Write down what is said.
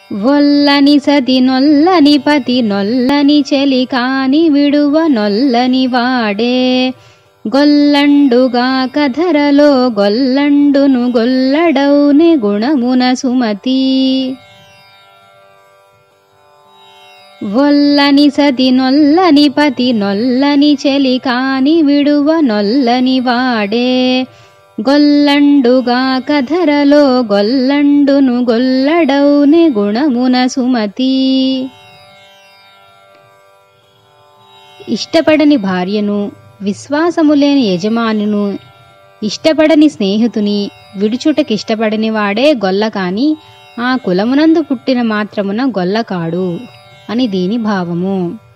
ఒల్లని సతి నొల్లని పతి నొల్లని చెలి కాని విడువ నొల్లని వాడే గొల్లండుగా కధరలో గొల్లండును గొల్లడౌని గుణమున సుమతి ఒల్లని సతి నొల్లని పతి నొల్లని చెలి కాని విడువ నొల్లని వాడే గొల్లండుగా కధరలో గొల్లండును గొల్లడౌని గుణమున సుమతి ఇష్టపడని భార్యను విశ్వాసము లేని యజమానును ఇష్టపడని స్నేహితుని విడుచుటకిష్టపడని వాడే గొల్ల కాని ఆ కులమునందు పుట్టిన మాత్రమున గొల్ల కాడు అని దీని భావము